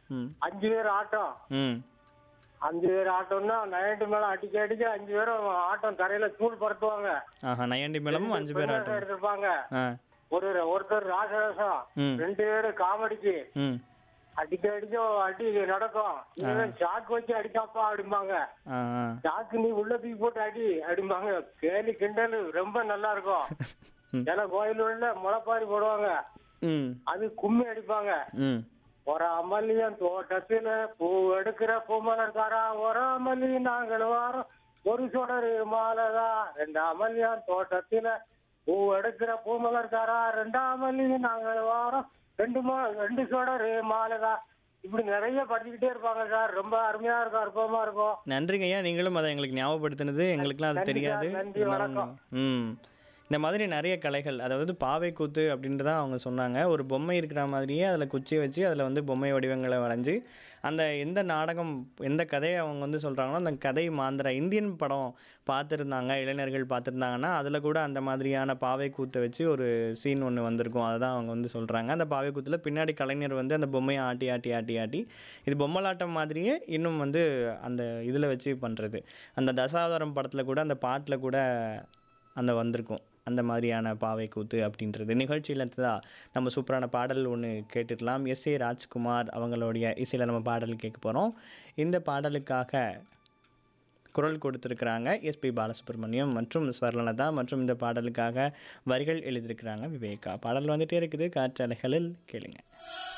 ம் அஞ்சு பேர் ஆட்டம் ம் அஞ்சு பேர் ஆட்டம்னா நைட்டு மேல அடிக்க அடிக்க அஞ்சு பேரும் ஆட்டம் தரையில தூள் பறத்துவாங்க ஆஹா நையாண்டி மேளமும் அஞ்சு பேர் பெருவேஷம் ஆட்டம் எடுத்திருப்பாங்க ஆ ஒரு ஒருத்தர் ராசவேஷம் ம் ரெண்டு பேரு காமெடிக்கு ம் அடிக்க அடிக்க அடி நடக்கும் இவன் சாக்கு வச்சு அடிக்காப்பா அப்படிம்பாங்க ஆ ஆ சாக்கு நீ உள்ள தூக்கி போட்டு அடி அப்படிம்பாங்க கேலி கிண்டல் ரொம்ப நல்லா இருக்கும் ம். ஏன்னா கோயில் உள்ள முளைப்பாரி போடுவாங்க ம் அது கும்மி அடிப்பாங்க ம் ஒரு அமல்லியன் தோட்டத்துல பூ எடுக்கிற பூமலர்காரா ஒரு அமல்லி நாங்கள் வாரோம் ஒரு சுடரு மாலதா ரெண்டு அமல்லியான் தோட்டத்துல பூ எடுக்கிற பூமலர்காரா ரெண்டு அமல்லி நாங்கள் வாரோம் ரெண்டு மா ரெண்டு சுடரு மாலதா இப்படி நிறைய படிச்சுக்கிட்டே இருப்பாங்க சார் ரொம்ப அருமையா இருக்கும் அற்புதமா இருக்கும் நன்றிங்க ஐயா நீங்களும் அதை எங்களுக்கு ஞாபகப்படுத்தினது எங்களுக்குலாம் அது நன்றி தெரியாது சார், நன்றி, வணக்கம். ம் இந்த மாதிரி நிறைய கலைகள் அதாவது பாவை கூத்து அப்படின்ட்டு தான் அவங்க சொன்னாங்க ஒரு பொம்மை இருக்கிற மாதிரியே அதில் குச்சி வச்சு அதில் வந்து பொம்மை வடிவங்களை வரைஞ்சி அந்த எந்த நாடகம் எந்த கதையை அவங்க வந்து சொல்கிறாங்களோ அந்த கதை மாந்திர இந்தியன் படம் பார்த்துருந்தாங்க இளைஞர்கள் பார்த்துருந்தாங்கன்னா அதில் கூட அந்த மாதிரியான பாவை கூத்தை வச்சு ஒரு சீன் ஒன்று வந்திருக்கும் அதை தான் அவங்க வந்து சொல்கிறாங்க அந்த பாவை கூத்தில் பின்னாடி கலைஞர் வந்து அந்த பொம்மையை ஆட்டி ஆட்டி ஆட்டி ஆட்டி இது பொம்மலாட்டம் மாதிரியே இன்னும் வந்து அந்த இதில் வச்சு பண்ணுறது அந்த தசாவதாரம் படத்தில் கூட அந்த பாட்டில் கூட அந்த வந்திருக்கும் அந்த மாதிரியான பாவை கூத்து அப்படின்றது நிகழ்ச்சியில் தான் நம்ம சூப்பரான பாடல் ஒன்று கேட்டுடலாம் எஸ் ஏ ராஜ்குமார் அவங்களுடைய இசையில் நம்ம பாடல் கேட்க போகிறோம் இந்த பாடலுக்காக குரல் கொடுத்துருக்குறாங்க எஸ்பி பாலசுப்ரமணியம் மற்றும் ஸ்வர்லலதா மற்றும் இந்த பாடலுக்காக வரிகள் எழுதியிருக்கிறாங்க விவேகா பாடல் வந்துட்டே இருக்குது காற்றலைகளில் கேளுங்க